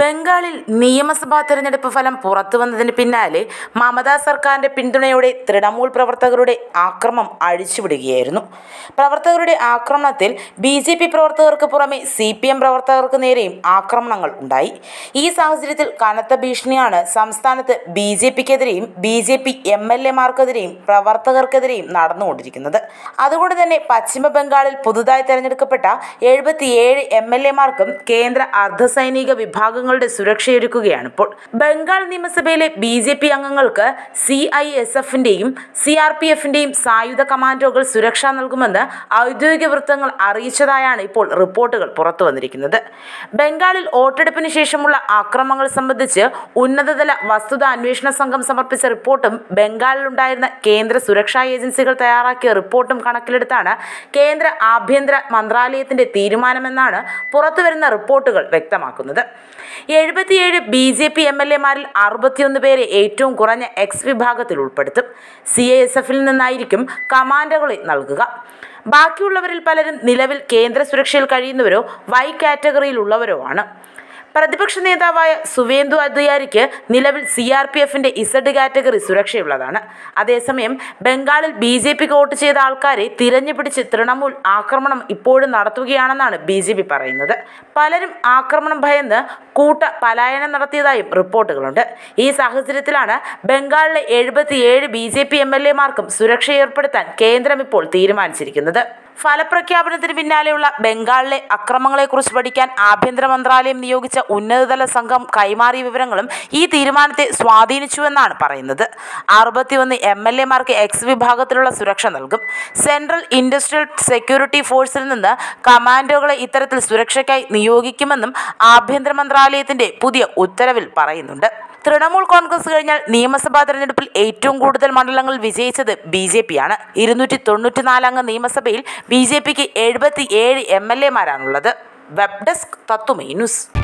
ബംഗാളിൽ നിയമസഭാ തെരഞ്ഞെടുപ്പ് ഫലം പുറത്തുവന്നതിന് പിന്നാലെ മമതാ സർക്കാരിന്റെ പിന്തുണയോടെ തൃണമൂൽ പ്രവർത്തകരുടെ ആക്രമം അഴിച്ചുവിടുകയായിരുന്നു പ്രവർത്തകരുടെ ആക്രമണത്തിൽ ബി ജെ പി പ്രവർത്തകർക്ക് പുറമെ സി പി എം പ്രവർത്തകർക്ക് നേരെയും ആക്രമണങ്ങൾ ഉണ്ടായി ഈ സാഹചര്യത്തിൽ കനത്ത ഭീഷണിയാണ് സംസ്ഥാനത്ത് ബി ജെ പിക്കെതിരെയും B J P M L എമാർക്കെതിരെയും പ്രവർത്തകർക്കെതിരെയും നടന്നുകൊണ്ടിരിക്കുന്നത് അതുകൊണ്ട് തന്നെ പശ്ചിമ ബംഗാളിൽ പുതുതായി തെരഞ്ഞെടുക്കപ്പെട്ട എഴുപത്തിയേഴ് എം എൽ എമാർക്കും കേന്ദ്ര അർദ്ധസൈനിക വിഭാഗങ്ങളുടെ സുരക്ഷയൊരുക്കുകയാണ് ഇപ്പോൾ ബംഗാൾ നിയമസഭയിലെ ബി ജെ പി അംഗങ്ങൾക്ക് സി ഐ എസ് എഫിന്റെയും സി ആർ പി എഫിന്റെയും സായുധ കമാൻഡോകൾ സുരക്ഷ നൽകുമെന്ന് ഔദ്യോഗിക വൃത്തങ്ങൾ അറിയിച്ചതായാണ് ഇപ്പോൾ റിപ്പോർട്ടുകൾ പുറത്തു വന്നിരിക്കുന്നത് ബംഗാളിൽ വോട്ടെടുപ്പിന് ശേഷമുള്ള ആക്രമണങ്ങൾ സംബന്ധിച്ച് ഉന്നതതല വസ്തുത അന്വേഷണ സംഘം സമർപ്പിച്ച റിപ്പോർട്ടും ബംഗാളിലുണ്ടായിരുന്ന കേന്ദ്ര സുരക്ഷാ ഏജൻസികൾ തയ്യാറാക്കിയ റിപ്പോർട്ടും കണക്കിലെടുത്താണ് കേന്ദ്ര ആഭ്യന്തര മന്ത്രാലയത്തിന്റെ തീരുമാനമെന്നാണ് പുറത്തുവരുന്ന റിപ്പോർട്ടുകൾ വ്യക്തമാക്കുന്നത് എഴുപത്തിയേഴ് B J P M L എമാരിൽ അറുപത്തിയൊന്ന് പേരെ ഏറ്റവും കുറഞ്ഞ എക്സ് വിഭാഗത്തിൽ ഉൾപ്പെടുത്തും സി ഐ എസ് എഫിൽ നിന്നായിരിക്കും കമാൻഡോകളെ നൽകുക ബാക്കിയുള്ളവരിൽ പലരും നിലവിൽ കേന്ദ്ര സുരക്ഷയിൽ കഴിയുന്നവരോ വൈ കാറ്റഗറിയിലുള്ളവരോ ആണ് പ്രതിപക്ഷ നേതാവായ സുവേന്ദു അധികാരിക്ക് നിലവിൽ സി ആർ പി എഫിന്റെ ഇസഡ് കാറ്റഗറി സുരക്ഷയുള്ളതാണ് അതേസമയം ബംഗാളിൽ ബി ജെ പിക്ക് വോട്ട് ചെയ്ത ആൾക്കാരെ തിരഞ്ഞുപിടിച്ച് തൃണമൂൽ ആക്രമണം ഇപ്പോഴും നടത്തുകയാണെന്നാണ് ബി ജെ പി പറയുന്നത് പലരും ആക്രമണം ഭയന്ന് കൂട്ട പലായനം നടത്തിയതായും റിപ്പോർട്ടുകളുണ്ട് ഈ സാഹചര്യത്തിലാണ് ബംഗാളിലെ എഴുപത്തിയേഴ് B J P M L എമാർക്കും സുരക്ഷ ഏർപ്പെടുത്താൻ കേന്ദ്രം ഇപ്പോൾ തീരുമാനിച്ചിരിക്കുന്നത് ഫലപ്രഖ്യാപനത്തിന് പിന്നാലെയുള്ള ബംഗാളിലെ അക്രമങ്ങളെക്കുറിച്ച് പഠിക്കാൻ ആഭ്യന്തര മന്ത്രാലയം നിയോഗിച്ച ഉന്നതതല സംഘം കൈമാറിയ വിവരങ്ങളും ഈ തീരുമാനത്തെ സ്വാധീനിച്ചുവെന്നാണ് പറയുന്നത് അറുപത്തിയൊന്ന് എം എൽ എമാർക്ക് എക്സ് വിഭാഗത്തിലുള്ള സുരക്ഷ നൽകും സെൻട്രൽ ഇൻഡസ്ട്രിയൽ സെക്യൂരിറ്റി ഫോഴ്സിൽ നിന്ന് കമാൻഡോകളെ ഇത്തരത്തിൽ സുരക്ഷയ്ക്കായി നിയോഗിക്കുമെന്നും ആഭ്യന്തര മന്ത്രാലയത്തിന്റെ പുതിയ ഉത്തരവിൽ പറയുന്നുണ്ട് തൃണമൂൽ കോൺഗ്രസ് കഴിഞ്ഞാൽ നിയമസഭാ തെരഞ്ഞെടുപ്പിൽ ഏറ്റവും കൂടുതൽ മണ്ഡലങ്ങളിൽ വിജയിച്ചത് ബി ജെ പിയാണ് ഇരുന്നൂറ്റി തൊണ്ണൂറ്റിനാലംഗ നിയമസഭയിൽ ബി ജെ പിക്ക് എഴുപത്തി ഏഴ് എം എൽ എമാരാണുള്ളത് വെബ് ഡെസ്ക് തത്തുമൈ ന്യൂസ്